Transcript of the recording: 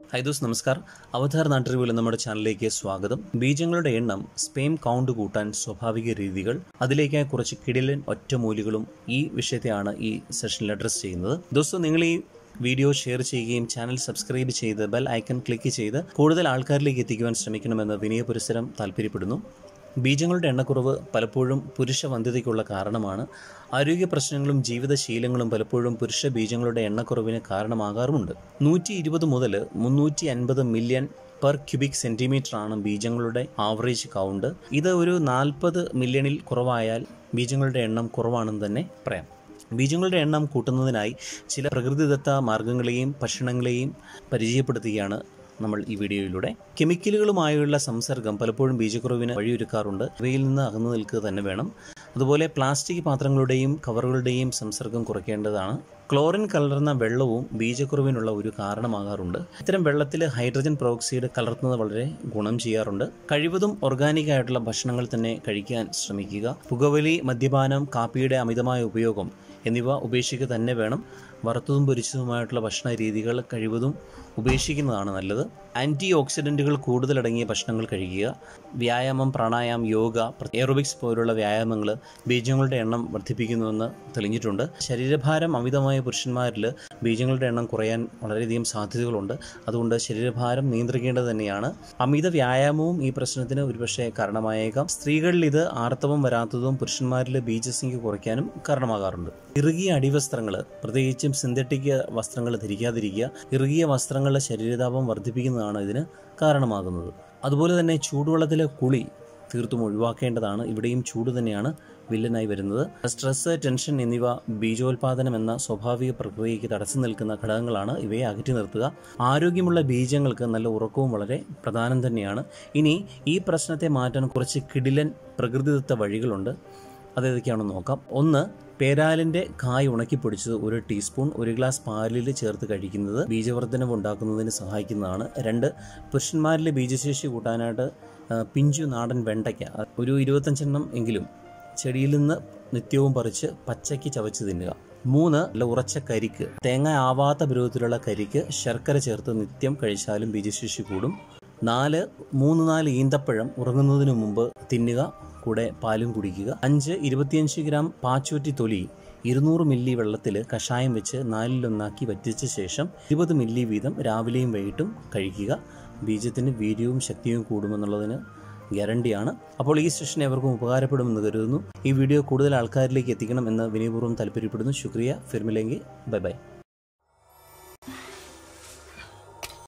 high those നമസ്കാർ അവതാർ നാട്ടറിവുകൾ നമ്മുടെ ചാനലിലേക്ക് സ്വാഗതം ബീജങ്ങളുടെ എണ്ണം സ്പേം കൗണ്ട് കൂട്ടാൻ സ്വാഭാവിക രീതികൾ അതിലേക്കായി കുറച്ച് കിടിലൻ ഒറ്റമൂലികളും ഈ വിഷയത്തെയാണ് ഈ സെഷനിൽ അഡ്രസ്സ് ചെയ്യുന്നത് ദോസ്തോ നിങ്ങൾ ഈ വീഡിയോ ഷെയർ ചെയ്യുകയും ചാനൽ സബ്സ്ക്രൈബ് ചെയ്ത് ബെൽ ഐക്കൺ ക്ലിക്ക് ചെയ്ത് കൂടുതൽ ആൾക്കാരിലേക്ക് എത്തിക്കുവാൻ ശ്രമിക്കണമെന്ന് വിനയ പുരസ്സരം താല്പര്യപ്പെടുന്നു ബീജങ്ങളുടെ എണ്ണക്കുറവ് പലപ്പോഴും പുരുഷ വന്ധ്യതയ്ക്കുള്ള കാരണമാണ് ആരോഗ്യ പ്രശ്നങ്ങളും ജീവിതശീലങ്ങളും പലപ്പോഴും പുരുഷ ബീജങ്ങളുടെ എണ്ണക്കുറവിന് കാരണമാകാറുമുണ്ട് നൂറ്റി ഇരുപത് മുതൽ മുന്നൂറ്റി അൻപത് മില്യൺ പെർ ക്യൂബിക് സെൻറ്റിമീറ്റർ ആണ് ബീജങ്ങളുടെ ആവറേജ് കൗണ്ട് ഇത് ഒരു നാൽപ്പത് മില്യണിൽ കുറവായാൽ ബീജങ്ങളുടെ എണ്ണം കുറവാണെന്ന് തന്നെ പറയാം ബീജങ്ങളുടെ എണ്ണം കൂട്ടുന്നതിനായി ചില പ്രകൃതിദത്ത മാർഗങ്ങളെയും ഭക്ഷണങ്ങളെയും പരിചയപ്പെടുത്തുകയാണ് നമ്മൾ ഈ വീഡിയോയിലൂടെ കെമിക്കലുകളുമായുള്ള സംസർഗം പലപ്പോഴും ബീജക്കുറവിന് വഴിയൊരുക്കാറുണ്ട് ഇവയിൽ നിന്ന് അകന്നു നിൽക്കുക തന്നെ വേണം അതുപോലെ പ്ലാസ്റ്റിക് പാത്രങ്ങളുടെയും കവറുകളുടെയും സംസർഗം കുറയ്ക്കേണ്ടതാണ് ക്ലോറിൻ കലർന്ന വെള്ളവും ബീജക്കുറവിനുള്ള ഒരു കാരണമാകാറുണ്ട് ഇത്തരം വെള്ളത്തിൽ ഹൈഡ്രജൻ പെറോക്സൈഡ് കലർത്തുന്നത് വളരെ ഗുണം ചെയ്യാറുണ്ട് കഴിവതും ഓർഗാനിക് ആയിട്ടുള്ള ഭക്ഷണങ്ങൾ തന്നെ കഴിക്കാൻ ശ്രമിക്കുക പുകവലി മദ്യപാനം കാപ്പിയുടെ അമിതമായ ഉപയോഗം എന്നിവ ഉപേക്ഷിക്കുക തന്നെ വേണം വറുത്തതും പൊരിച്ചതുമായിട്ടുള്ള ഭക്ഷണ രീതികൾ കഴിവതും ഉപേക്ഷിക്കുന്നതാണ് നല്ലത് ആൻറ്റി ഓക്സിഡൻറ്റുകൾ കൂടുതലടങ്ങിയ ഭക്ഷണങ്ങൾ കഴിക്കുക വ്യായാമം പ്രാണായാമം യോഗ എയറോബിക്സ് പോലുള്ള വ്യായാമങ്ങൾ ബീജങ്ങളുടെ എണ്ണം വർദ്ധിപ്പിക്കുന്നുവെന്ന് തെളിഞ്ഞിട്ടുണ്ട് ശരീരഭാരം അമിതമായ പുരുഷന്മാരിൽ ബീജങ്ങളുടെ എണ്ണം കുറയാൻ വളരെയധികം സാധ്യതകളുണ്ട് അതുകൊണ്ട് ശരീരഭാരം നിയന്ത്രിക്കേണ്ടത് തന്നെയാണ് അമിത വ്യായാമവും ഈ പ്രശ്നത്തിന് ഒരുപക്ഷെ കാരണമായേക്കാം സ്ത്രീകളിൽ ഇത് ആർത്തവം വരാത്തതും പുരുഷന്മാരിൽ ബീജസംഖ്യ കുറയ്ക്കാനും കാരണമാകാറുണ്ട് ഇറുകിയ അടിവസ്ത്രങ്ങൾ പ്രത്യേകിച്ചും സിന്തറ്റിക് വസ്ത്രങ്ങൾ ധരിക്കാതിരിക്കുക ഇറുകിയ വസ്ത്രങ്ങളുടെ ശരീരതാപം വർദ്ധിപ്പിക്കുന്നതാണ് ഇതിന് കാരണമാകുന്നത് അതുപോലെ തന്നെ ചൂടുവെള്ളത്തിലെ കുളി തീർത്തും ഒഴിവാക്കേണ്ടതാണ് ഇവിടെയും ചൂട് തന്നെയാണ് വില്ലനായി വരുന്നത് സ്ട്രെസ് ടെൻഷൻ എന്നിവ ബീജോത്പാദനം എന്ന സ്വാഭാവിക പ്രക്രിയയ്ക്ക് തടസ്സം നിൽക്കുന്ന ഘടകങ്ങളാണ് ഇവയെ അകറ്റി നിർത്തുക ആരോഗ്യമുള്ള ബീജങ്ങൾക്ക് നല്ല ഉറക്കവും വളരെ പ്രധാനം തന്നെയാണ് ഇനി ഈ പ്രശ്നത്തെ മാറ്റാൻ കുറച്ച് കിടിലൻ പ്രകൃതിദത്ത വഴികളുണ്ട് അതേതൊക്കെയാണെന്ന് നോക്കാം ഒന്ന് പേരാലിൻ്റെ കായ് ഉണക്കി പൊടിച്ചത് ഒരു ടീസ്പൂൺ ഒരു ഗ്ലാസ് പാലിൽ ചേർത്ത് കഴിക്കുന്നത് ബീജവർദ്ധനം ഉണ്ടാക്കുന്നതിന് സഹായിക്കുന്നതാണ് രണ്ട് പുരുഷന്മാരിലെ ബീജശേഷി കൂട്ടാനായിട്ട് ആ, പിഞ്ചു നാടൻ വെണ്ടയ്ക്ക ഒരു ഇരുപത്തഞ്ചെണ്ണം എങ്കിലും ചെടിയിൽ നിന്ന് നിത്യവും പറിച്ച് പച്ചയ്ക്ക് ചവച്ച് തിന്നുക മൂന്ന് നല്ല ഉറച്ച കരിക്ക് തേങ്ങ ആവാത്ത പരുവത്തിലുള്ള കരിക്ക് ശർക്കര ചേർത്ത് നിത്യം കഴിച്ചാലും ബീജശേഷി കൂടും നാല് മൂന്ന് നാല് ഈന്തപ്പഴം ഉറങ്ങുന്നതിന് മുമ്പ് തിന്നുക കൂടെ പാലും കുടിക്കുക അഞ്ച് ഇരുപത്തിയഞ്ച് ഗ്രാം പാച്ചോറ്റി തൊലി ഇരുന്നൂറ് മില്ലി വെള്ളത്തിൽ കഷായം വെച്ച് നാലിലൊന്നാക്കി വറ്റിച്ച ശേഷം ഇരുപത് മില്ലി വീതം രാവിലെയും വൈകിട്ടും കഴിക്കുക ബീജത്തിന് വീര്യവും ശക്തിയും കൂടുമെന്നുള്ളതിന് ഗ്യാരണ്ടിയാണ് അപ്പോൾ ഈ സെഷൻ എവർക്കും ഉപകാരപ്പെടുമെന്ന് കരുതുന്നു ഈ വീഡിയോ കൂടുതൽ ആൾക്കാരിലേക്ക് എത്തിക്കണം എന്ന് വിനയപൂർവ്വം താല്പര്യപ്പെടുന്നു ശുക്രിയ ഫിർമിലെങ്കിൽ ബൈ ബൈ